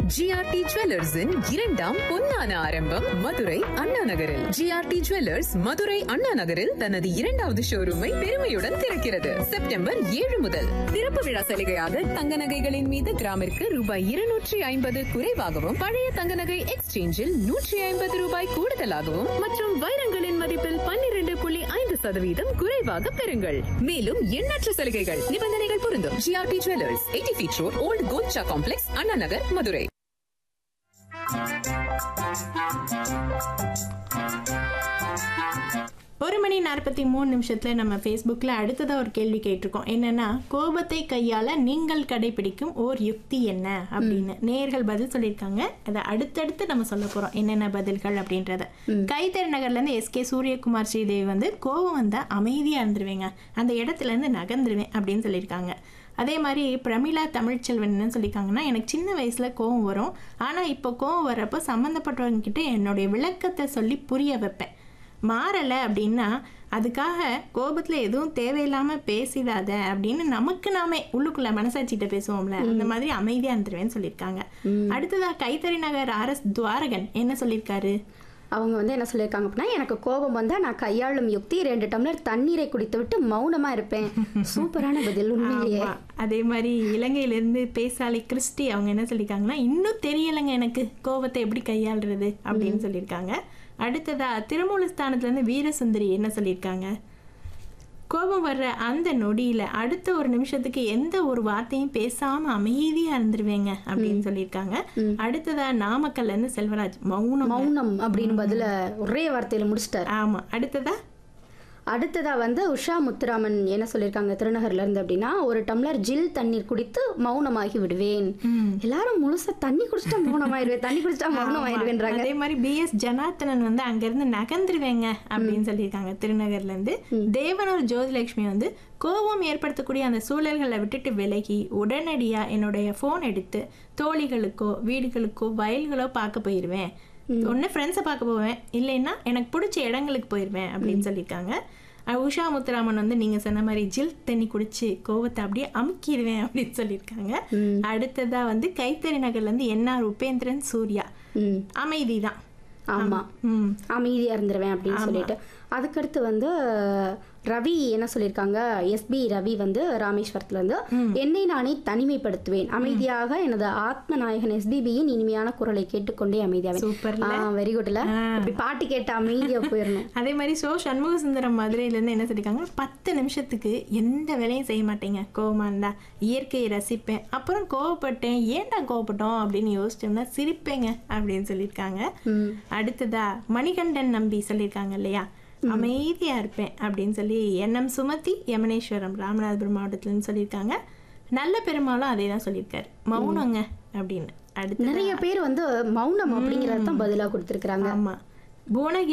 GRT ஜுவல்லர்ஸின் இரண்டாம் பொன்னான ஆரம்பம் மதுரை அண்ணா நகரில் ஜிஆர்டி ஜுவல்லர்ஸ் மதுரை அண்ணா நகரில் தனது இரண்டாவது ஷோரூமை பெருமையுடன் திறக்கிறது செப்டம்பர் ஏழு முதல் திறப்பு விழா சலுகையாக தங்க நகைகளின் மீது கிராமிற்கு ரூபாய் இருநூற்றி ஐம்பது குறைவாகவும் பழைய தங்க நகை எக்ஸ்சேஞ்சில் நூற்றி ஐம்பது ரூபாய் கூடுதலாகவும் மற்றும் வைரங்களின் மதிப்பில் பன்னிரண்டு புள்ளி ஐந்து சதவீதம் குறைவாக பெறுங்கள் மேலும் எண்ணற்ற சலுகைகள் நிபந்தனைகள் பொருந்தும் GRT jewellers eighty feet road old Golcha complex Anna Nagar Madurai ஒரு மணி நாற்பத்தி மூணு நிமிஷத்தில் நம்ம ஃபேஸ்புக்கில் அடுத்ததாக ஒரு கேள்வி கேட்டிருக்கோம் என்னன்னா கோபத்தை கையாள நீங்கள் கடைபிடிக்கும் ஓர் யுக்தி என்ன அப்படின்னு நேர்கள் பதில் சொல்லியிருக்காங்க அதை அடுத்தடுத்து நம்ம சொல்ல போகிறோம் என்னென்ன பதில்கள் அப்படின்றத கைத்தறி நகர்லேருந்து எஸ்கே சூரியகுமார் ஸ்ரீதேவி வந்து கோபம் வந்தால் அமைதியாக இருந்துருவேங்க அந்த இடத்துலேருந்து நகர்ந்துருவேன் அப்படின்னு சொல்லியிருக்காங்க அதே மாதிரி பிரமிளா தமிழ்ச்செல்வன் என்ன சொல்லியிருக்காங்கன்னா எனக்கு சின்ன வயசில் கோவம் வரும் ஆனால் இப்போ கோவம் வர்றப்போ சம்மந்தப்பட்டவங்க கிட்ட என்னுடைய விளக்கத்தை சொல்லி புரிய வைப்பேன் மாறலை அப்படின்னா அதுக்காக கோபத்தில் எதுவும் தேவையில்லாமல் பேசிடாத அப்படின்னு நமக்கு நாமே உள்ளுக்குள்ள மனசாட்சிகிட்ட பேசுவோம்ல அந்த மாதிரி அமைதியாக இருந்துருவேன்னு சொல்லியிருக்காங்க அடுத்ததா கைத்தறி நகர் ஆர் எஸ் துவாரகன் என்ன சொல்லியிருக்காரு அவங்க வந்து என்ன சொல்லியிருக்காங்க அப்படின்னா எனக்கு கோபம் வந்தா நான் கையாளும் யுக்தி ரெண்டு டம்ளர் தண்ணீரை குடித்து விட்டு மௌனமா இருப்பேன் சூப்பரான பதில் உண்மையிலேயே ஆமா. அதே மாதிரி இலங்கையிலேருந்து பேசாலை கிறிஸ்டி அவங்க என்ன சொல்லியிருக்காங்கன்னா இன்னும் தெரியலைங்க எனக்கு கோபத்தை எப்படி கையாளுறது அப்படின்னு சொல்லியிருக்காங்க அடுத்ததா திருமூலஸ்தானத்துலேருந்து வீரசுந்தரி என்ன சொல்லியிருக்காங்க கோபம் வர்ற அந்த நொடியில அடுத்த ஒரு நிமிஷத்துக்கு எந்த ஒரு வார்த்தையும் பேசாம அமைதியா இருந்துருவேங்க அப்படின்னு சொல்லியிருக்காங்க அடுத்ததா நாமக்கல்ல இருந்து செல்வராஜ் மௌனம் மௌனம் அப்படின்னு பதில ஒரே வார்த்தையில முடிச்சிட்டாரு ஆமா அடுத்ததா அடுத்ததா வந்து உஷா முத்துராமன் என்ன சொல்லியிருக்காங்க திருநகர்ல இருந்து அப்படின்னா ஒரு டம்ளர் ஜில் தண்ணீர் குடித்து மௌனமாகி விடுவேன் எல்லாரும் முழுசா தண்ணி குடிச்சிட்டா மௌனமாயிருவேன் தண்ணி குடிச்சிட்டா மௌனமாயிருவேன்றாங்க அதே மாதிரி பிஎஸ் ஜனார்த்தனன் வந்து அங்கிருந்து நகர்ந்துருவேங்க அப்படின்னு சொல்லியிருக்காங்க திருநகர்ல இருந்து தேவனூர் ஜோதிலட்சுமி வந்து கோபம் ஏற்படுத்தக்கூடிய அந்த சூழல்களை விட்டுட்டு விலகி உடனடியா என்னுடைய ஃபோன் எடுத்து தோழிகளுக்கோ வீடுகளுக்கோ வயல்களோ பார்க்க போயிடுவேன் ஒன்று ஃப்ரெண்ட்ஸை பார்க்க போவேன் இல்லைன்னா எனக்கு பிடிச்ச இடங்களுக்கு போயிடுவேன் அப்படின்னு சொல்லியிருக்காங்க அஹ் உஷா முத்துராமன் வந்து நீங்க சொன்ன மாதிரி ஜில் தண்ணி குடிச்சு கோவத்தை அப்படியே அமுக்கிடுவேன் அப்படின்னு சொல்லியிருக்காங்க அடுத்ததா வந்து கைத்தறி நகர்ல இருந்து என்ஆர் உபேந்திரன் சூர்யா ம் அமைதி தான் ஆமா ம் அமைதியா இருந்துருவேன் அப்படின்னு சொல்லிட்டு அதுக்கடுத்து வந்து ரவி என்ன சொல்லியிருக்காங்க எஸ்பி ரவி வந்து ராமேஸ்வரத்துல இருந்து என்னை நானே தனிமைப்படுத்துவேன் அமைதியாக எனது ஆத்ம நாயகன் எஸ்பிபியின் இனிமையான குரலை கேட்டுக்கொண்டே அமைதியாவேன் சூப்பர்ல. வெரி குட்ல இப்படி பாட்டு கேட்டு அமைதியா போயிடணும் அதே மாதிரி சோ சண்முக சுந்தரம் மதுரையிலேருந்து என்ன சொல்லியிருக்காங்க பத்து நிமிஷத்துக்கு எந்த வேலையும் செய்ய மாட்டேங்க கோவமா இருந்தா இயற்கையை ரசிப்பேன் அப்புறம் கோவப்பட்டேன் ஏன்டா கோவப்பட்டோம் அப்படின்னு யோசிச்சோம்னா சிரிப்பேங்க அப்படின்னு சொல்லியிருக்காங்க அடுத்ததா மணிகண்டன் நம்பி சொல்லியிருக்காங்க இல்லையா அமைதியா இருப்பேன் அப்படின்னு சொல்லி என்எம் சுமதி யமனேஸ்வரம் ராமநாதபுரம் மாவட்டத்துலன்னு சொல்லியிருக்காங்க நல்ல பெருமாளும் அதே தான் சொல்லியிருக்காரு மௌனங்க அப்படின்னு அடுத்து நிறைய பேர் வந்து மௌனம் அப்படிங்கறத தான் பதிலா கொடுத்திருக்காங்க ஆமா புவனகிரி